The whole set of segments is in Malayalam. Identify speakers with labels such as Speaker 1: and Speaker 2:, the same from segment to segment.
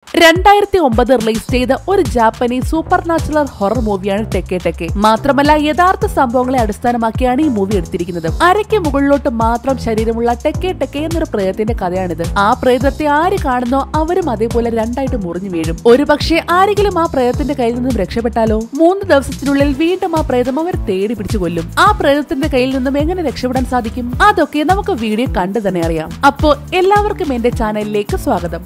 Speaker 1: രണ്ടായിരത്തി ഒമ്പത് റിലീസ് ചെയ്ത ഒരു ജാപ്പനീസ് സൂപ്പർ നാച്ചുറൽ ഹൊറർ മൂവിയാണ് ടെക്കെ ടെക്കെ മാത്രമല്ല യഥാർത്ഥ സംഭവങ്ങളെ അടിസ്ഥാനമാക്കിയാണ് ഈ മൂവി എടുത്തിരിക്കുന്നത് അരയ്ക്ക് മുകളിലോട്ട് മാത്രം ശരീരമുള്ള ടെക്കെ ടെക്കെ എന്നൊരു പ്രേതത്തിന്റെ കഥയാണിത് ആ പ്രേതത്തെ ആര് കാണുന്നോ അവരും അതേപോലെ രണ്ടായിട്ട് മുറിഞ്ഞു വീഴും ഒരു പക്ഷേ ആരെങ്കിലും ആ പ്രേതത്തിന്റെ കയ്യിൽ നിന്നും രക്ഷപ്പെട്ടാലോ മൂന്ന് ദിവസത്തിനുള്ളിൽ വീണ്ടും ആ പ്രേതം അവർ തേടി പിടിച്ചു കൊല്ലും ആ പ്രേതത്തിന്റെ കയ്യിൽ നിന്നും എങ്ങനെ രക്ഷപ്പെടാൻ സാധിക്കും അതൊക്കെ നമുക്ക് വീഡിയോ കണ്ടു തന്നെ അറിയാം അപ്പോ എല്ലാവർക്കും എന്റെ ചാനലിലേക്ക് സ്വാഗതം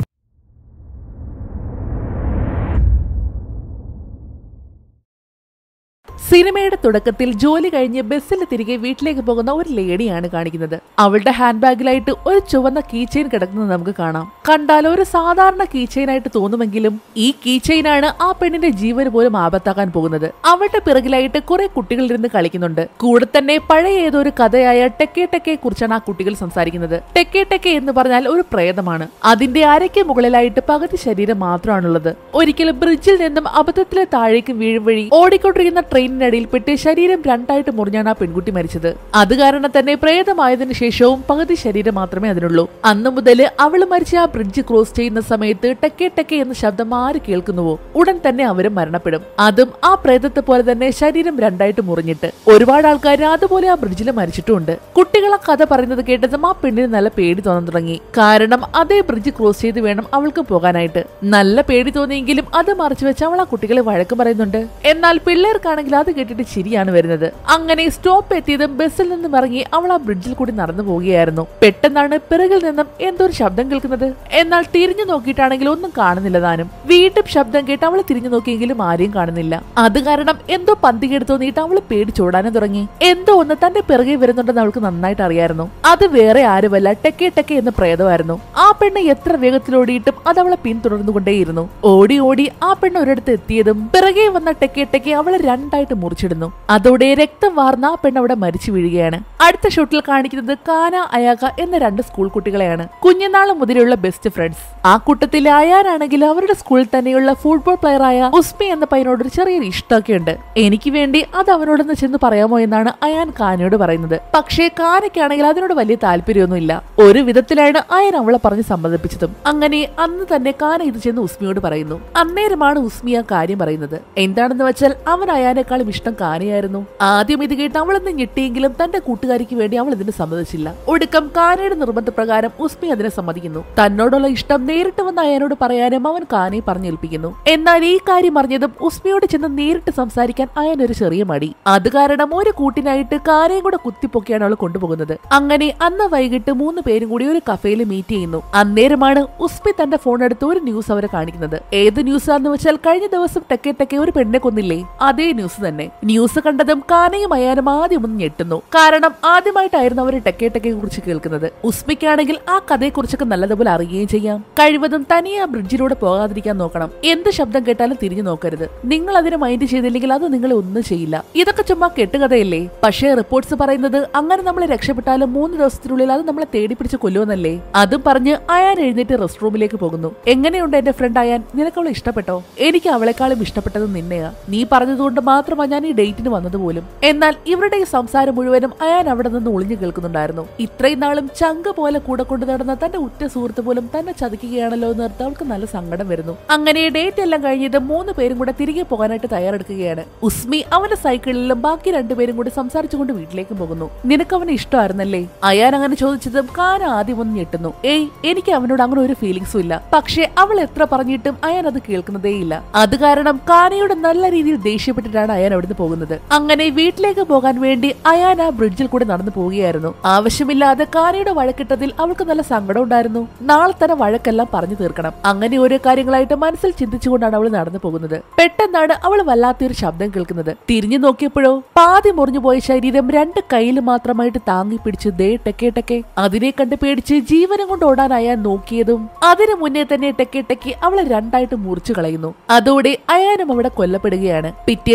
Speaker 1: സിനിമയുടെ തുടക്കത്തിൽ ജോലി കഴിഞ്ഞ് ബസ്സിൽ തിരികെ വീട്ടിലേക്ക് പോകുന്ന ഒരു ലേഡിയാണ് കാണിക്കുന്നത് അവളുടെ ഹാൻഡ് ബാഗിലായിട്ട് ഒരു ചുവന്ന കീ ചെയിൻ കിടക്കുന്നത് നമുക്ക് കാണാം കണ്ടാൽ ഒരു സാധാരണ കീ ചെയിൻ ആയിട്ട് തോന്നുമെങ്കിലും ഈ കീ ചെയിൻ ആണ് ആ പെണ്ണിന്റെ ജീവന് പോലും ആപത്താക്കാൻ പോകുന്നത് അവളുടെ പിറകിലായിട്ട് കുറെ കുട്ടികൾ ഇരുന്ന് കളിക്കുന്നുണ്ട് കൂടെ തന്നെ പഴയ ഏതോ ഒരു കഥയായ ടെക്കെ ടെക്കെ കുറിച്ചാണ് ആ കുട്ടികൾ സംസാരിക്കുന്നത് ടെക്കെ ടെക്കെ എന്ന് പറഞ്ഞാൽ ഒരു പ്രേതമാണ് അതിന്റെ അരയ്ക്ക് മുകളിലായിട്ട് പകുതി ശരീരം മാത്രമാണുള്ളത് ഒരിക്കലും ബ്രിഡ്ജിൽ നിന്നും അബദ്ധത്തിലെ താഴേക്ക് വീഴും വഴി ഓടിക്കൊണ്ടിരിക്കുന്ന ട്രെയിനിനടിയിൽപ്പെട്ട് ശരീരം രണ്ടായിട്ട് മുറിഞ്ഞാണ് ആ പെൺകുട്ടി മരിച്ചത് അത് കാരണം തന്നെ പ്രേതമായതിനു ശേഷവും പകുതി ശരീരം മാത്രമേ അതിനുള്ളൂ അന്നു മുതൽ അവള് മരിച്ച ആ ബ്രിഡ്ജ് ക്രോസ് ചെയ്യുന്ന സമയത്ത് ടെക്കെ ടെക്കെ എന്ന ശബ്ദം ആര് കേൾക്കുന്നുവോ ഉടൻ തന്നെ അവരും മരണപ്പെടും അതും ആ പ്രേതത്തെ പോലെ തന്നെ ശരീരം രണ്ടായിട്ട് മുറിഞ്ഞിട്ട് ഒരുപാട് ആൾക്കാർ അതുപോലെ ആ ബ്രിഡ്ജിൽ മരിച്ചിട്ടുമുണ്ട് കുട്ടികൾ ആ കഥ പറയുന്നത് കേട്ടതും ആ പെണ്ണിന് നല്ല പേടി തോന്നാൻ തുടങ്ങി കാരണം അതേ ബ്രിഡ്ജ് ക്രോസ് ചെയ്ത് വേണം അവൾക്ക് പോകാനായിട്ട് നല്ല പേടി തോന്നിയെങ്കിലും അത് മറച്ചു വെച്ച് അവൾ ആ കുട്ടികളെ വഴക്ക് പറയുന്നുണ്ട് എന്നാൽ പിള്ളേർക്കാണെങ്കിൽ അത് കേട്ടിട്ട് ചിരിയാണ് വരുന്നത് അങ്ങനെ സ്റ്റോപ്പ് എത്തിയതും ബസ്സിൽ നിന്നും ഇറങ്ങി അവൾ ആ ബ്രിഡ്ജിൽ കൂടി നടന്നു പോവുകയായിരുന്നു പെട്ടെന്നാണ് പിറകിൽ നിന്നും എന്തോ ഒരു ശബ്ദം കേൾക്കുന്നത് എന്നാൽ തിരിഞ്ഞു നോക്കിയിട്ടാണെങ്കിൽ ഒന്നും കാണുന്നില്ല താനും വീണ്ടും ശബ്ദം കേട്ട് അവൾ തിരിഞ്ഞു നോക്കിയെങ്കിലും ആരെയും കാണുന്നില്ല അത് കാരണം എന്തോ പന്തികേട് തോന്നിയിട്ട് അവൾ പേടിച്ചോടാനും തുടങ്ങി എന്തോ ഒന്ന് തന്റെ പിറകെ വരുന്നുണ്ടെന്ന് അവൾക്ക് നന്നായിട്ട് അറിയായിരുന്നു അത് വേറെ ആരുമല്ല ടെക്കെ ടെക്കെ എന്ന പ്രേതമായിരുന്നു ആ പെണ്ണ് എത്ര വേഗത്തിൽ ഓടിയിട്ടും അത് അവളെ പിന്തുടർന്നുകൊണ്ടേയിരുന്നു ഓടി ഓടി ആ പെണ്ണ് ഒരിടത്ത് എത്തിയതും പിറകെ വന്ന ടെക്കെ ടെക്കെ അവളെ രണ്ടായിട്ട് മുറിച്ചിടുന്നു അതോടെ രക്തം വാർന്ന ആ പെണ്ണ് അവിടെ മരിച്ചു വീഴുകയാണ് അടുത്ത ഷൂട്ടിൽ കാണിക്കുന്നത് കാന അയാക എന്ന രണ്ട് സ്കൂൾ കുട്ടികളെയാണ് കുഞ്ഞുനാൾ മുതലുള്ള ബെസ്റ്റ് ഫ്രണ്ട്സ് ആ കൂട്ടത്തിൽ അയാനാണെങ്കിൽ അവരുടെ സ്കൂളിൽ തന്നെയുള്ള ഫുട്ബോൾ പ്ലെയറായ ഉസ്മി എന്ന പയ്യനോട് ഒരു ചെറിയൊരു ഇഷ്ടമൊക്കെ ഉണ്ട് എനിക്ക് വേണ്ടി അത് അവനോടൊന്ന് ചെന്ന് പറയാമോ എന്നാണ് അയാൻ കാനയോട് പറയുന്നത് പക്ഷേ കാനയ്ക്കാണെങ്കിൽ അതിനോട് വലിയ താല്പര്യമൊന്നുമില്ല ഒരു വിധത്തിലാണ് അയാൻ അവളെ പറഞ്ഞ് സമ്മതിപ്പിച്ചതും അങ്ങനെ അന്ന് തന്നെ കാന ഇത് ചെന്ന് ഉസ്മിയോട് പറയുന്നു അന്നേരമാണ് ഉസ്മി ആ കാര്യം പറയുന്നത് എന്താണെന്ന് വെച്ചാൽ അവൻ അയാനേക്കാളും ഇഷ്ടം കാനയായിരുന്നു ആദ്യം ഇത് കേട്ട് അവളെന്ന് ഞെട്ടിയെങ്കിലും തന്റെ കൂട്ടുകാരിക്ക് വേണ്ടി അവൾ ഇതിന് സമ്മതിച്ചില്ല ഒടുക്കം കാനയുടെ നിർബന്ധപ്രകാരം ഉസ്മി അതിനെ സമ്മതിക്കുന്നു തന്നോടുള്ള ഇഷ്ടം നേരിട്ട് വന്ന് അയാനോട് പറയാനും അവൻ കാനയെ പറഞ്ഞേൽപ്പിക്കുന്നു എന്നാൽ ഈ കാര്യം അറിഞ്ഞതും ഉസ്മിയോട് ചെന്ന് നേരിട്ട് സംസാരിക്കാൻ അയാൻ ഒരു ചെറിയ മടി അത് കാരണം ഒരു കൂട്ടിനായിട്ട് കാനയും കൂടെ കുത്തിപ്പൊക്കിയാണ് അവൾ കൊണ്ടുപോകുന്നത് അങ്ങനെ അന്ന് വൈകിട്ട് മൂന്ന് പേരും കൂടി ഒരു കഫേയിൽ മീറ്റ് ചെയ്യുന്നു അന്നേരമാണ് ഉസ്മി തന്റെ ഫോൺ എടുത്ത് ഒരു ന്യൂസ് അവരെ കാണിക്കുന്നത് ഏത് ന്യൂസ് ആണെന്ന് വെച്ചാൽ കഴിഞ്ഞ ദിവസം ടെക്കെ ടെക്കെ ഒരു പെണ്ണെ കൊന്നില്ലേ അതേ ന്യൂസ് തന്നെ ന്യൂസ് കണ്ടതും കാനയും അയാനും ആദ്യം ഒന്ന് ഞെട്ടുന്നു കാരണം ആദ്യമായിട്ടായിരുന്നു അവർ ടെക്കെ ടെക്കെ കുറിച്ച് കേൾക്കുന്നത് ഉസ്മിക്കാണെങ്കിൽ ആ കഥയെക്കുറിച്ചൊക്കെ നല്ലതുപോലെ അറിയുകയും ചെയ്യാം കഴിവതും തനിയെ ആ ബ്രിഡ്ജിലൂടെ പോകാതിരിക്കാൻ നോക്കണം എന്ത് ശബ്ദം കേട്ടാലും തിരിഞ്ഞു നോക്കരുത് നിങ്ങൾ അതിനെ മൈൻഡ് ചെയ്തില്ലെങ്കിൽ അത് നിങ്ങളെ ഒന്നും ചെയ്യില്ല ഇതൊക്കെ ചുമ്മാ കെട്ടുകഥയല്ലേ പക്ഷേ റിപ്പോർട്ട്സ് പറയുന്നത് അങ്ങനെ നമ്മൾ രക്ഷപ്പെട്ടാലും മൂന്ന് ദിവസത്തിനുള്ളിൽ അത് നമ്മളെ തേടി പിടിച്ച് കൊല്ലുമെന്നല്ലേ അതും പറഞ്ഞ് അയാൻ എഴുന്നേറ്റ് റെസ്റ്റ് റൂമിലേക്ക് പോകുന്നു എങ്ങനെയുണ്ട് എന്റെ ഫ്രണ്ട് അയാൻ നിനക്ക് അവളെ ഇഷ്ടപ്പെട്ടോ എനിക്ക് അവളെക്കാളും ഇഷ്ടപ്പെട്ടത് നിന്നെയാ നീ പറഞ്ഞതുകൊണ്ട് മാത്രമാണ് ഞാൻ ഈ ഡേറ്റിന് വന്നത് പോലും എന്നാൽ ഇവരുടെ ഈ സംസാരം മുഴുവനും അയാൻ അവിടെ നിന്ന് ഒളിഞ്ഞു കേൾക്കുന്നുണ്ടായിരുന്നു ഇത്രയും നാളും ചങ്ക പോലെ കൂടെ കൊണ്ടു നടന്ന തന്റെ ഉറ്റ സുഹൃത്ത് പോലും തന്നെ ചതിക്കുകയാണല്ലോ എന്ന് ഓർത്ത് അവൾക്ക് നല്ല സങ്കടം വരുന്നു അങ്ങനെ ഡേറ്റ് എല്ലാം കഴിഞ്ഞത് മൂന്ന് പേരും കൂടെ തിരികെ പോകാനായിട്ട് തയ്യാറെടുക്കുകയാണ് ഉസ്മി അവന്റെ സൈക്കിളിലും ബാക്കി രണ്ടുപേരും കൂടി സംസാരിച്ചുകൊണ്ട് വീട്ടിലേക്ക് പോകുന്നു നിനക്ക് അവനെ ഇഷ്ടമായിരുന്നല്ലേ അയാൻ അങ്ങനെ ചോദിച്ചതും കാന ആദ്യം ഒന്ന് ഞെട്ടുന്നു ഏയ് എനിക്ക് അവനോട് അങ്ങനെ ഒരു ഫീലിങ്സും ഇല്ല പക്ഷേ അവൾ എത്ര പറഞ്ഞിട്ടും അയാൻ അത് കേൾക്കുന്നതേയില്ല അത് കാരണം കാനയോട് നല്ല രീതിയിൽ ദേഷ്യപ്പെട്ടിട്ടാണ് അയാൻ അവിടുന്ന് പോകുന്നത് അങ്ങനെ വീട്ടിലേക്ക് പോകാൻ വേണ്ടി അയാൻ ആ ബ്രിഡ്ജിൽ കൂടെ നടന്നു പോവുകയായിരുന്നു ആവശ്യമില്ലാതെ കാനയുടെ വഴക്കിട്ടതിൽ അവൾക്ക് നല്ല സങ്കടം ഉണ്ടായിരുന്നു നാളെ തന്നെ വഴക്കെല്ലാം പറഞ്ഞു തീർക്കണം അങ്ങനെ ഓരോ കാര്യങ്ങളായിട്ട് മനസ്സിൽ ചിന്തിച്ചുകൊണ്ടാണ് അവൾ നടന്നു പോകുന്നത് പെട്ടെന്നാണ് അവൾ വല്ലാത്തൊരു ശബ്ദം കേൾക്കുന്നത് തിരിഞ്ഞു നോക്കിയപ്പോഴോ പാതി മുറിഞ്ഞു പോയ ശരീരം രണ്ട് കയ്യിൽ മാത്രമായിട്ട് താങ്ങി പിടിച്ച് ദേ ടെക്കെ ടെക്കെ അതിനെ കണ്ട് പേടിച്ച് ജീവനം കൊണ്ട് ഓടാൻ അയാൻ നോക്കിയതും അതിനു മുന്നേ തന്നെ ടെക്കെ ടെക്കെ അവളെ രണ്ടായിട്ട് മുറിച്ചു കളയുന്നു അതോടെ അയാനും അവിടെ കൊല്ലപ്പെടുകയാണ് പിറ്റേന്ന് കാന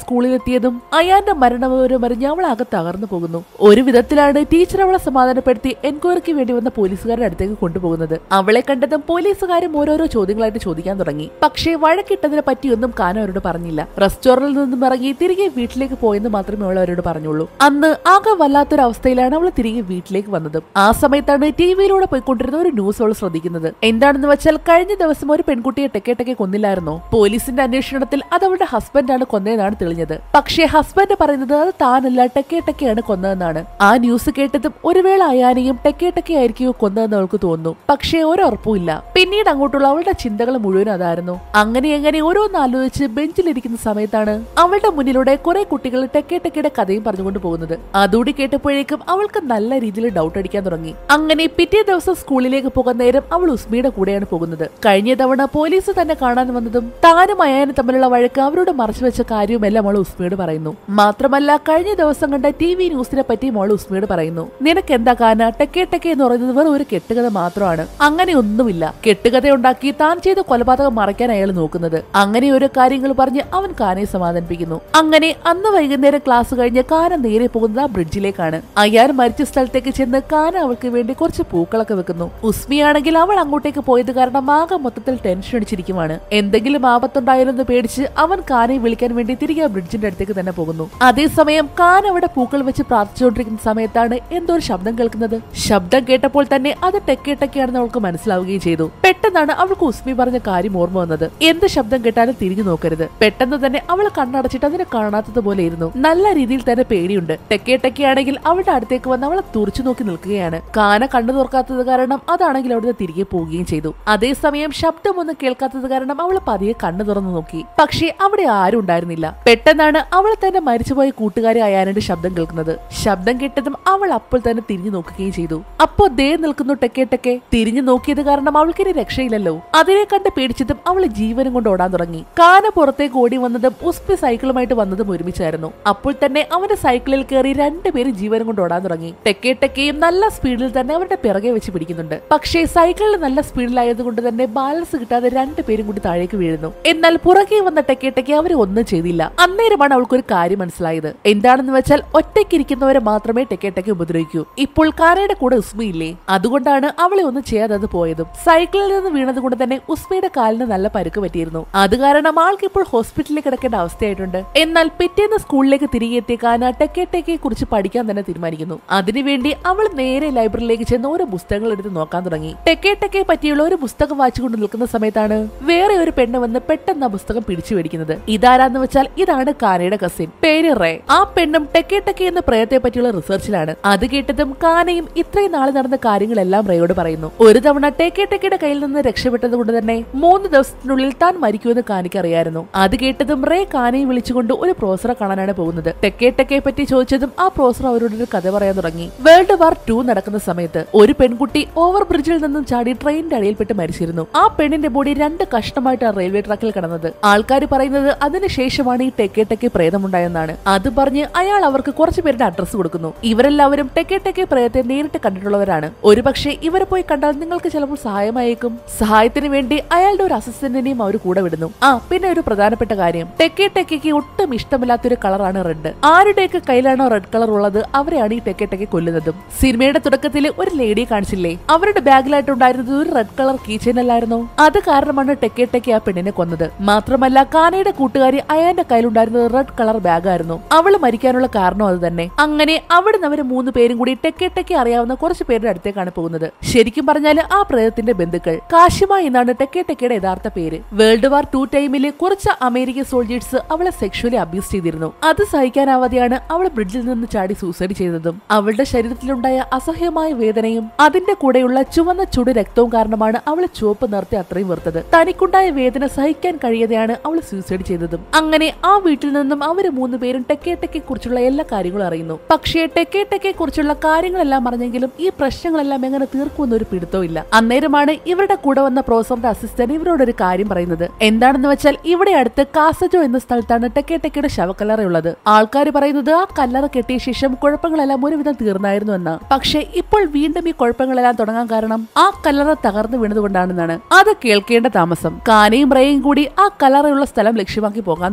Speaker 1: സ്കൂളിലെത്തിയതും അയാന്റെ മരണവിവരം അറിഞ്ഞ് അവൾ ആകെ തകർന്നു പോകുന്നു ഒരു വിധത്തിലാണ് ടീച്ചർ അവളെ സമാധാനപ്പെടുത്തി എൻക്വയറിക്ക് വേണ്ടി വന്ന പോലീസുകാരുടെ അടുത്തേക്ക് കൊണ്ടുപോകുന്നത് അവളെ കണ്ടതും പോലീസുകാരും ഓരോരോ ചോദ്യങ്ങളായിട്ട് ചോദിക്കാൻ തുടങ്ങി പക്ഷേ വഴക്കിട്ടതിനെ പറ്റിയൊന്നും കാന അവരോട് പറഞ്ഞില്ല റെസ്റ്റോറന്റിൽ നിന്നും ഇറങ്ങി തിരികെ വീട്ടിലേക്ക് പോയെന്ന് മാത്രമേ അവൾ അവരോട് പറഞ്ഞുള്ളൂ അന്ന് ആകെ വല്ലാത്തൊരു അവസ്ഥയിലാണ് അവൾ തിരികെ വീട്ടിലേക്ക് വന്നത് ആ സമയത്താണ് ടിവിയിലൂടെ പോയിക്കൊണ്ടിരുന്ന ഒരു ന്യൂസ് അവൾ ശ്രദ്ധിക്കുന്നത് എന്താണെന്ന് വെച്ചാൽ കഴിഞ്ഞ ദിവസം ഒരു പെൺകുട്ടിയെ ടെക്കെ ടെക്കെ കൊന്നില്ലായിരുന്നോ പോലീസിന്റെ അന്വേഷണത്തിൽ അത് അവളുടെ ഹസ്ബൻഡാണ് കൊന്നതെന്നാണ് തെളിഞ്ഞത് പക്ഷേ ഹസ്ബൻഡ് പറയുന്നത് അത് താനല്ല ടെക്കെ ടെക്കെയാണ് കൊന്നതെന്നാണ് ആ ന്യൂസ് കേട്ടതും ഒരു വേള അയാനെയും ടെക്കെ ടെക്കെ ആയിരിക്കുമോ കൊന്നതെന്ന് അവൾക്ക് തോന്നുന്നു പക്ഷേ ഒരുറപ്പുമില്ല പിന്നീട് അങ്ങോട്ടുള്ള അവളുടെ ചിന്തകൾ മുഴുവൻ അതായിരുന്നു അങ്ങനെ എങ്ങനെ ഓരോന്ന് ആലോചിച്ച് ബെഞ്ചിലിരിക്കുന്ന സമയത്താണ് അവളുടെ മുന്നിലൂടെ കുറെ കുട്ടികൾ ടെക്കെ ടെക്കയുടെ കഥയും പറഞ്ഞുകൊണ്ട് പോകുന്നത് അതുകൂടി കേട്ടപ്പോഴേക്കും അവൾക്ക് നല്ല രീതിയിൽ ഡൗട്ട് അടിക്കാൻ തുടങ്ങി അങ്ങനെ പിറ്റേ ദിവസം സ്കൂളിലേക്ക് പോകുന്ന നേരം അവൾ ഉസ്മിയുടെ കൂടെയാണ് പോകുന്നത് കഴിഞ്ഞ തവണ പോലീസ് തന്നെ കാണാൻ വന്നതും താനും അയാനും തമ്മിലുള്ള വഴക്ക് അവരോട് മറച്ചുവെച്ച കാര്യവുമെല്ലാം അവൾ ഉസ്മിയോട് പറയുന്നു മാത്രമല്ല കഴിഞ്ഞ ദിവസം കണ്ട ടി വി ന്യൂസിനെ പറ്റി മോൾ ഉസ്മിയോട് പറയുന്നു നിനക്ക് എന്താ കാന ടെക്കെ ടെക്കെ എന്ന് പറയുന്നത് വെറും ഒരു കെട്ടുകഥ മാത്രമാണ് അങ്ങനെ ഒന്നുമില്ല കെട്ടുകഥ ഉണ്ടാക്കി താൻ ചെയ്ത കൊലപാതകം മറയ്ക്കാൻ അയാൾ നോക്കുന്നത് അങ്ങനെ ഓരോ കാര്യങ്ങൾ പറഞ്ഞ് അവൻ കാനയെ സമാധാനിപ്പിക്കുന്നു അങ്ങനെ അന്ന് വൈകുന്നേരം ക്ലാസ് കഴിഞ്ഞ് കാന നേരെ പോകുന്നത് ആ ബ്രിഡ്ജിലേക്കാണ് അയാൾ മരിച്ച സ്ഥലത്തേക്ക് ചെന്ന് കാന അവൾക്ക് വേണ്ടി കുറച്ച് പൂക്കളൊക്കെ വെക്കുന്നു ഉസ്മിയാണെങ്കിൽ അവൾ അങ്ങോട്ടേക്ക് പോയത് കാരണം ആകെ മൊത്തത്തിൽ ടെൻഷൻ അടിച്ചിരിക്കുവാണ് എന്തെങ്കിലും ആപത്തുണ്ടായാലെന്ന് പേടിച്ച് അവൻ കാനയെ വിളിക്കാൻ വേണ്ടി തിരികെ ആ ബ്രിഡ്ജിന്റെ അടുത്തേക്ക് തന്നെ പോകുന്നു അതേസമയം കാൻ അവിടെ പൂക്കൾ വെച്ച് പ്രാർത്ഥിച്ചുകൊണ്ടിരിക്കുന്ന സമയത്താണ് എന്തോ ഒരു ശബ്ദം കേൾക്കുന്നത് ശബ്ദം കേട്ടപ്പോൾ തന്നെ അത് ടെക്കെ ടെക്കെയാണെന്ന് അവൾക്ക് മനസ്സിലാവുകയും ചെയ്തു പെട്ടെന്നാണ് അവൾക്ക് ഉസ്മി പറഞ്ഞ കാര്യം ഓർമ്മ വന്നത് എന്ത് ശബ്ദം കേട്ടാലും തിരിഞ്ഞു നോക്കരുത് പെട്ടെന്ന് തന്നെ അവൾ കണ്ണടച്ചിട്ട് അതിനെ കാണാത്തത് പോലെ ഇരുന്നു നല്ല രീതിയിൽ തന്നെ പേടിയുണ്ട് ടെക്കെ ടെക്കെ ആണെങ്കിൽ അവളുടെ അടുത്തേക്ക് വന്ന് അവളെ തുറച്ചു നോക്കി നിൽക്കുകയാണ് കാന കണ്ണു തുറക്കാത്തത് കാരണം അതാണെങ്കിൽ അവിടുന്ന് തിരികെ പോവുകയും ചെയ്തു അതേസമയം ശബ്ദമൊന്നും കേൾക്കാത്തത് കാരണം അവൾ പതിയെ കണ്ണു തുറന്നു നോക്കി പക്ഷേ അവിടെ ആരും ഉണ്ടായിരുന്നില്ല പെട്ടെന്നാണ് അവൾ തന്നെ മരിച്ചുപോയ കൂട്ടുകാരെ അയാനുടെ ശബ്ദം കേൾക്കുന്നത് ശബ്ദം കേട്ടതും അവൾ അപ്പോൾ തന്നെ തിരിഞ്ഞു നോക്കുകയും ചെയ്തു അപ്പോ ദേ നിൽക്കുന്നു ടെക്കെ ടെക്കെ തിരിഞ്ഞു നോക്കിയത് കാരണം അവൾക്കിനി രക്ഷയില്ലല്ലോ അതിനെ കണ്ട് പേടിച്ചതും അവൾ ജീവനും കൊണ്ട് ഓടാൻ തുടങ്ങി കാന പുറത്തേക്ക് ഓടി വന്നതും ഉസ്പി സൈക്കിളുമായിട്ട് വന്നതും ഒരുമിച്ചായിരുന്നു അപ്പോൾ തന്നെ അവന്റെ സൈക്കിളിൽ കയറി രണ്ടുപേരും ജീവനും കൊണ്ട് ഓടാൻ തുടങ്ങി ടെക്കെ ടെക്കെയും നല്ല സ്പീഡിൽ തന്നെ അവരുടെ പിറകെ വെച്ച് പിടിക്കുന്നുണ്ട് പക്ഷേ സൈക്കിളിൽ നല്ല സ്പീഡിലായതുകൊണ്ട് തന്നെ ബാലൻസ് കിട്ടാതെ രണ്ടുപേരും കൂടി താഴേക്ക് വീഴുന്നു എന്നാൽ പുറകെ വന്ന ടെക്കെ ടെക്കെ അവരെ ഒന്നും ചെയ്തില്ല അന്നേരമാണ് അവൾക്കൊരു കാര്യം മനസ്സിലായത് എന്താണെന്ന് വെച്ചാൽ ഒറ്റയ്ക്കിരിക്കുന്നവരെ മാത്രമേ ടെക്കെ ടെക്കെ ഉപദ്രവിക്കൂ ഇപ്പോൾ കാരയുടെ കൂടെ ഉസ്മയില്ലേ അതുകൊണ്ടാണ് അവളെ ഒന്നും ചെയ്യാതെ അത് പോയതും സൈക്കിളിൽ നിന്ന് വീണത് കൊണ്ട് തന്നെ ഉസ്മയുടെ കാലിന് നല്ല പരുക്ക് പറ്റിയിരുന്നു അത് കാരണം ആൾക്ക് ഇപ്പോൾ ഹോസ്പിറ്റലിൽ കിടക്കേണ്ട അവസ്ഥയായിട്ടുണ്ട് എന്നാൽ പിറ്റേന്ന് സ്കൂളിലേക്ക് തിരികെ എത്തിയ കാന ടെക്കെ ടെക്കെ കുറിച്ച് പഠിക്കാൻ തന്നെ തീരുമാനിക്കുന്നു അതിനുവേണ്ടി അവൾ നേരെ ലൈബ്രറിയിലേക്ക് ചെന്ന് ഓരോ പുസ്തകങ്ങൾ എടുത്ത് നോക്കാൻ തുടങ്ങി ടെക്കെ ടെക്കെ പറ്റിയുള്ള ഒരു പുസ്തകം വായിച്ചുകൊണ്ട് നിൽക്കുന്ന സമയത്താണ് വേറെ ഒരു പെണ്ണ് വന്ന് പെട്ടെന്ന് ആ പുസ്തകം പിടിച്ചു മേടിക്കുന്നത് ഇതാരാന്ന് വെച്ചാൽ ഇതാണ് കാനയുടെ കസിൻ പേര് റേ ആ പെണ്ണും ടെക്കെ ടെക്കെ എന്ന പ്രയത്തെ പറ്റിയുള്ള റിസർച്ചിലാണ് അത് കേട്ടതും കാനയും ഇത്രയും നാളെ നടന്ന കാര്യങ്ങളെല്ലാം റേയോട് പറയുന്നു ഒരു തവണ ടെക്കെ ടെക്കയുടെ കയ്യിൽ നിന്ന് രക്ഷപ്പെട്ടത് കൊണ്ട് തന്നെ മൂന്ന് ദിവസത്തിനുള്ളിൽ താൻ മരിക്കുമെന്ന് കാനിക്ക് അറിയായിരുന്നു അത് കേട്ടതും റേ കാനയെ വിളിച്ചുകൊണ്ട് ഒരു പ്രൊഫസറെ കാണാനാണ് പോകുന്നത് ടെക്കെ ടെക്കെ പറ്റി ചോദിച്ചതും ആ പ്രൊഫസർ അവരോട് ഒരു കഥ പറയാൻ തുടങ്ങി വേൾഡ് വാർ ടു നടക്കുന്ന സമയത്ത് ഒരു പെൺകുട്ടി ഓവർ ബ്രിഡ്ജിൽ നിന്നും ചാടി ട്രെയിനിന്റെ അടിയിൽപ്പെട്ട് മരിച്ചിരുന്നു ആ പെണ്ണിന്റെ ബോഡി രണ്ട് കഷ്ടമായിട്ടാണ് റെയിൽവേ ട്രാക്കിൽ കിടന്നത് ആൾക്കാർ പറയുന്നത് അതിനുശേഷമാണ് ഈ ടെക്കെ ടെക്കെ പ്രേതമുണ്ടായെന്നാണ് അത് പറഞ്ഞ് അയാൾ അവർക്ക് കുറച്ചു പേരുടെ അഡ്രസ്സ് കൊടുക്കുന്നു ഇവരെല്ലാവരും ടെക്കെ ടെക്കെ പ്രേതത്തെ നേരിട്ട് കണ്ടിട്ടുള്ളവരാണ് ഒരുപക്ഷെ ഇവരെ പോയി കണ്ടാൽ നിങ്ങൾക്ക് ചിലപ്പോൾ സഹായമായേക്കും സഹായത്തിന് വേണ്ടി അയാളുടെ ഒരു അസിസ്റ്റന്റിനെയും അവർ കൂടെ വിടുന്നു ആ പിന്നെ ഒരു പ്രധാനപ്പെട്ട കാര്യം ടെക്കെ ടെക്കയ്ക്ക് ഒട്ടും ഇഷ്ടമില്ലാത്തൊരു കളറാണ് റെഡ് ആരുടെയൊക്കെ കയ്യിലാണോ റെഡ് കളർ ഉള്ളത് അവരെയാണ് ഈ ടെക്കെ ടെക്കെ കൊല്ലുന്നതും സിനിമയുടെ തുടക്കത്തിൽ ഒരു ലേഡിയെ കാണിച്ചില്ലേ അവരുടെ ബാഗിലായിട്ട് ഉണ്ടായിരുന്നത് ഒരു റെഡ് കളർ കീച്ചൻ അല്ലായിരുന്നോ അത് കാരണമാണ് ടെക്കെ ടെക്കെ ആ പെണ്ണിനെ കൊന്നത് മാത്രമല്ല കാനയുടെ കൂട്ടുകാരി അയാന്റെ കയ്യിലുണ്ടായിരുന്നത് റെഡ് കളർ ബാഗായിരുന്നു അവള് മരിക്കാനുള്ള കാരണം അത് തന്നെ അങ്ങനെ അവിടുന്ന് അവര് മൂന്ന് പേരും കൂടി ടെക്കെ ടെക്കെ അറിയാവുന്ന കുറച്ച് പേരുടെ അടുത്തേക്കാണ് പോകുന്നത് ശരിക്കും പറഞ്ഞാൽ ആ പ്രേതത്തിന്റെ ബന്ധുക്കൾ കാശിമ എന്നാണ് ടെക്കെ ടെക്കയുടെ യഥാർത്ഥ പേര് വേൾഡ് വാർ ടു ടൈമിൽ കുറച്ച് അമേരിക്കൻ സോൾജേഴ്സ് അവളെ സെക്ഷുവലി അബ്യൂസ് ചെയ്തിരുന്നു അത് സഹിക്കാനാവാതെയാണ് അവൾ ബ്രിഡ്ജിൽ നിന്ന് ചാടി സൂസൈഡ് ചെയ്തതും അവളുടെ ശരീരത്തിലുണ്ടായ അസഹ്യമായ വേദനയും അതിന്റെ കൂടെയുള്ള ചുവന്ന ചുടു രക്തവും കാരണമാണ് അവൾ ചുവപ്പ് നിർത്തി അത്രയും വെറുത്തത് തനിക്കുണ്ടായ വേദന സഹിക്കാൻ കഴിയാതെയാണ് അവൾ സൂസൈഡ് ചെയ്തതും അങ്ങനെ ആ വീട്ടിൽ നിന്നും അവര് മൂന്ന് പേരും ടെക്കെ ടെക്കെ കുറിച്ചുള്ള എല്ലാ കാര്യങ്ങളും അറിയുന്നു പക്ഷേ ടെക്കെ ടെക്കെ കുറിച്ചുള്ള കാര്യങ്ങളെല്ലാം അറിഞ്ഞെങ്കിലും ഈ പ്രശ്നങ്ങളെല്ലാം എങ്ങനെ തീർക്കുമെന്ന് ഒരു പിടുത്തവും ഇല്ല അന്നേരമാണ് ഇവരുടെ കൂടെ വന്ന പ്രൊഫസറുടെ അസിസ്റ്റന്റ് ഇവരോട് ഒരു കാര്യം പറയുന്നത് എന്താണെന്ന് വെച്ചാൽ ഇവിടെ അടുത്ത് കാസജോ എന്ന സ്ഥലത്താണ് ടെക്കെ ടെക്കയുടെ ശവക്കല്ലറയുള്ളത് ആൾക്കാർ പറയുന്നത് ആ കല്ലറ കെട്ടിയ ശേഷം കുഴപ്പങ്ങളെല്ലാം ഒരുവിധം തീർന്നായിരുന്നു എന്ന് പക്ഷേ ഇപ്പോൾ വീണ്ടും ഈ കുഴപ്പങ്ങളെല്ലാം തുടങ്ങാൻ കാരണം ആ കല്ലറ തകർന്നു വീണതുകൊണ്ടാണെന്നാണ് അത് കേൾക്കേണ്ട താമസം കാനയും റേയും കൂടി ആ കല്ലറയുള്ള സ്ഥലം ലക്ഷ്യമാക്കി പോകാൻ തുടങ്ങി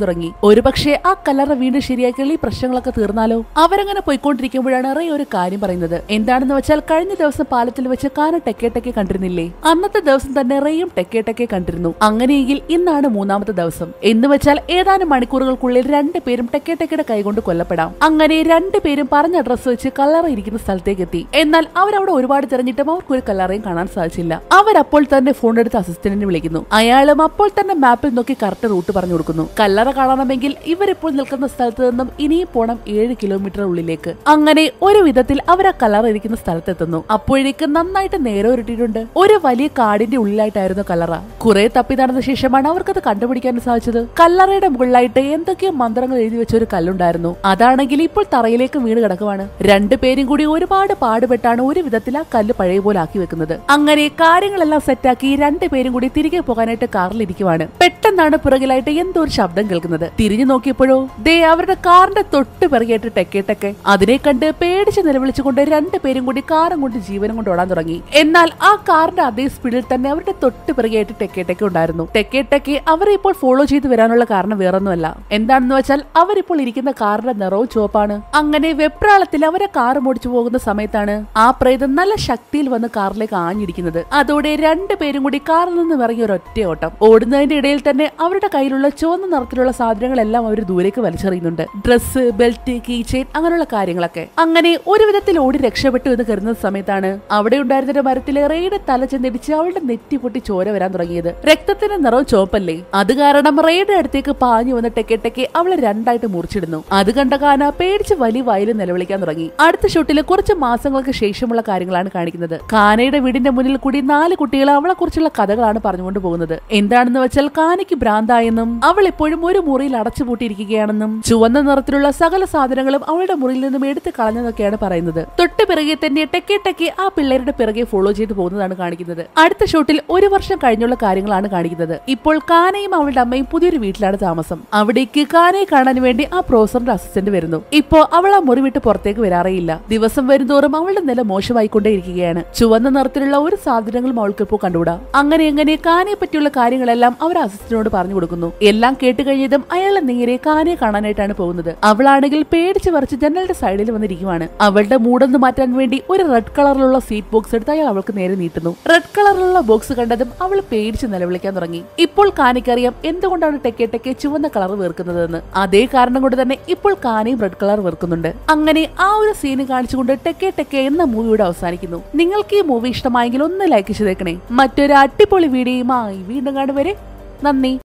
Speaker 1: ഒരുപക്ഷെ ആ കല്ലറ വീണ്ടും ശരിയാക്കിയാൽ ഈ പ്രശ്നങ്ങളൊക്കെ തീർന്നാലോ അവരങ്ങനെ പോയിക്കൊണ്ടിരിക്കുമ്പോഴാണ് റേ ഒരു കാര്യം പറയുന്നത് എന്താണെന്ന് വെച്ചാൽ കഴിഞ്ഞ ദിവസം പാലത്തിൽ വെച്ച് കാന ടെക്കെ ടെക്കെ കണ്ടിരുന്നില്ലേ അന്നത്തെ ദിവസം തന്നെ റേയും ടെക്കെ ടെക്കെ കണ്ടിരുന്നു അങ്ങനെയെങ്കിൽ ഇന്നാണ് മൂന്നാമത്തെ ദിവസം എന്ന് വെച്ചാൽ ഏതാനും മണിക്കൂറുകൾക്കുള്ളിൽ രണ്ടുപേരും ടെക്കെ ടെക്കയുടെ കൈകൊണ്ട് കൊല്ലപ്പെടാം അങ്ങനെ രണ്ടുപേരും പറഞ്ഞ അഡ്രസ് വെച്ച് കല്ലറ ഇരിക്കുന്ന സ്ഥലത്തേക്ക് എത്തി എന്നാൽ അവരവിടെ ഒരുപാട് തിരഞ്ഞിട്ടും അവർക്ക് ഒരു കല്ലറയും കാണാൻ സാധിച്ചില്ല അവരപ്പോൾ തന്നെ ഫോൺ എടുത്ത് അസിസ്റ്റന്റിനെ വിളിക്കുന്നു അയാളും അപ്പോൾ തന്നെ മാപ്പിൽ നോക്കി കറക്റ്റ് റൂട്ട് പറഞ്ഞു കൊടുക്കുന്നു കല്ലറ കാണണമെങ്കിൽ ഇവരിപ്പോൾ നിൽക്കുന്ന സ്ഥലത്ത് നിന്നും ഇനിയും പോണം ഏഴ് കിലോമീറ്റർ ഉള്ളിലേക്ക് അങ്ങനെ ഒരു വിധത്തിൽ അവർ ആ കല്ലറ ഇരിക്കുന്ന സ്ഥലത്തെത്തുന്നു അപ്പോഴേക്ക് നന്നായിട്ട് നേരെ ഉരുട്ടിയിട്ടുണ്ട് ഒരു വലിയ കാടിന്റെ ഉള്ളിലായിട്ടായിരുന്നു കല്ലറ കുറെ തപ്പി നടന്ന ശേഷമാണ് അവർക്കത് കണ്ടുപിടിക്കാൻ സാധിച്ചത് കല്ലറയുടെ മുകളിലായിട്ട് എന്തൊക്കെയോ മന്ത്രങ്ങൾ എഴുതി വെച്ച ഒരു കല്ലുണ്ടായിരുന്നു അതാണെങ്കിൽ ഇപ്പോൾ തറയിലേക്ക് വീണ് കിടക്കുവാണ് രണ്ടുപേരും കൂടി ഒരുപാട് പാടുപെട്ടാണ് ഒരു വിധത്തിൽ ആ കല്ല് പഴയ പോലെ ആക്കി വെക്കുന്നത് അങ്ങനെ കാര്യങ്ങളെല്ലാം സെറ്റാക്കി രണ്ടുപേരും കൂടി തിരികെ പോകാനായിട്ട് കാറിലിരിക്കുവാണ് പെട്ടെന്നാണ് പിറകിലായിട്ട് എന്തോ ഒരു ശബ്ദം കേൾക്കുന്നത് തിരിഞ്ഞു നോക്കിയപ്പോഴോ ദേ അവരുടെ കാറിന്റെ തൊട്ട് പിറകെയായിട്ട് ടെക്കെ ടെക്കെ അതിനെ കണ്ട് പേടിച്ച് നിലവിളിച്ചുകൊണ്ട് രണ്ടുപേരും കൂടി കാറും കൊണ്ട് ജീവനും കൊണ്ട് ഓടാൻ തുടങ്ങി എന്നാൽ ആ കാറിന്റെ അതേ സ്പീഡിൽ തന്നെ അവരുടെ തൊട്ട് പിറകെയായിട്ട് ടെക്കെ ടെക്കെ ഉണ്ടായിരുന്നു ടെക്കെ ടെക്കെ അവരെ ഇപ്പോൾ ഫോളോ ചെയ്ത് വരാനുള്ള കാരണം വേറൊന്നുമല്ല എന്താണെന്ന് വെച്ചാൽ അവരിപ്പോൾ ഇരിക്കുന്ന കാറിന്റെ നിറവും ചുവപ്പാണ് അങ്ങനെ വെപ്രാളത്തിൽ അവരെ കാർ ഓടിച്ചു പോകുന്ന സമയത്താണ് ആ പ്രേതം നല്ല ശക്തിയിൽ വന്ന് കാറിലേക്ക് ആഞ്ഞിരിക്കുന്നത് അതോടെ രണ്ടുപേരും കൂടി കാറിൽ നിന്ന് ഇറങ്ങി ഒരു ഒറ്റ ഓട്ടം ഓടുന്നതിന്റെ ഇടയിൽ തന്നെ അവരുടെ കയ്യിലുള്ള ചുവന്ന നിറത്തിലുള്ള സാധനങ്ങളെല്ലാം അവർ ദൂരേക്ക് വലിച്ചെറിയുന്നുണ്ട് ഡ്രസ്സ് ബെൽറ്റ് കീ ചെയിൻ അങ്ങനെയുള്ള കാര്യങ്ങളൊക്കെ അങ്ങനെ ഒരു വിധത്തിൽ ഓടി രക്ഷപ്പെട്ടു എന്ന് കരുതുന്ന സമയത്താണ് അവിടെ ഉണ്ടായിരുന്ന ഒരു മരത്തിലെ റെയുടെ തല ചെന്നിടിച്ച് അവളുടെ നെറ്റി പൊട്ടി ചോര വരാൻ തുടങ്ങിയത് രക്തത്തിന്റെ നിറവും ചുവപ്പല്ലേ അത് കാരണം റെയുടെ അടുത്തേക്ക് പാഞ്ഞു വന്ന ടെക്കെ ടെക്കെ അവളെ രണ്ടായിട്ട് മുറിച്ചിടുന്നു അത് കണ്ട കാന പേടിച്ച് വലിയ വായിൽ നിലവിളിക്കാൻ തുടങ്ങി അടുത്ത ഷൂട്ടിൽ കുറച്ച് മാസങ്ങൾക്ക് ശേഷമുള്ള കാര്യങ്ങളാണ് കാണിക്കുന്നത് കാനയുടെ വീടിന്റെ മുന്നിൽ കൂടി നാല് കുട്ടികൾ അവളെ കുറിച്ചുള്ള കഥകളാണ് പറഞ്ഞുകൊണ്ട് പോകുന്നത് എന്താണെന്ന് വെച്ചാൽ കാനയ്ക്ക് ഭ്രാന്തായെന്നും അവൾ എപ്പോഴും ഒരു മുറിയിൽ അടച്ചുപൂട്ടിയിരിക്കുകയാണെന്നും ചുവന്ന നിറത്തിലുള്ള സകല സാധനങ്ങളും അവളുടെ മുറിയിൽ നിന്നും എടുത്തു കളഞ്ഞതൊക്കെയാണ് പറയുന്നത് തൊട്ട് പിറകെ തന്നെ ടെക്കെ ടെക്കെ ആ പിള്ളേരുടെ പിറകെ ഫോളോ ചെയ്ത് പോകുന്നതാണ് കാണിക്കുന്നത് അടുത്ത ഷൂട്ടിൽ ഒരു വർഷം കഴിഞ്ഞുള്ള കാര്യങ്ങളാണ് കാണിക്കുന്നത് ഇപ്പോൾ കാനയും അവളുടെ അമ്മയും പുതിയൊരു വീട്ടിലാണ് താമസം അവിടേക്ക് കാനയെ കാണാൻ വേണ്ടി ആ പ്രൊഫസറിന്റെ അസിസ്റ്റന്റ് വരുന്നു ഇപ്പോ അവൾ ആ മുറി വിട്ട് പുറത്തേക്ക് വരാറേയില്ല ദിവസം വരുന്തോറും അവളുടെ നില മോശമായിക്കൊണ്ടേയിരിക്കുകയാണ് ചുവന്ന നിറത്തിലുള്ള ഒരു സാധനങ്ങളും അവൾക്ക് ഇപ്പോൾ കണ്ടുകൂടാ അങ്ങനെ എങ്ങനെ കാനയെ പറ്റിയുള്ള കാര്യങ്ങളെല്ലാം അവർ അസിസ്റ്റന്റിനോട് പറഞ്ഞു കൊടുക്കുന്നു എല്ലാം കേട്ട് കഴിഞ്ഞതും അയാൾ നേരെ കാനയെ കാണാനായിട്ടാണ് പോകുന്നത് അവളാണെങ്കിൽ പേടിച്ച് വരച്ച് ജനലിന്റെ സൈഡിൽ വന്നിരിക്കുവാണ് അവളുടെ മൂടൊന്ന് മാറ്റാൻ വേണ്ടി ഒരു റെഡ് കളറിലുള്ള സീറ്റ് ബോക്സ് എടുത്ത് അയാൾ അവൾക്ക് നേരെ നീട്ടുന്നു റെഡ് കളറിലുള്ള ബോക്സ് കണ്ടതും അവൾ പേടിച്ച് നിലവിളിക്കാൻ തുടങ്ങി ഇപ്പോൾ കാനയ്ക്കറിയാം എന്തുകൊണ്ടാണ് ടെക്കെ ടെക്കെ ചുവന്ന കളർ വെറുക്കുന്നതെന്ന് അതേ കാരണം കൊണ്ട് തന്നെ ഇപ്പോൾ കാനയും റെഡ് കളർ വെറുക്കുന്നുണ്ട് അങ്ങനെ ആ ഒരു സീന് കാണിച്ചുകൊണ്ട് ടെക്കെ ടെക്കെ എന്ന മൂവിയുടെ അവസാനിക്കുന്നു നിങ്ങൾക്ക് ഈ മൂവി ഇഷ്ടമായെങ്കിൽ ഒന്ന് ലൈക്ക് ചെയ്തേക്കണേ മറ്റൊരു അടിപൊളി വീഡിയോയുമായി വീണ്ടും കാണുവരെ നന്ദി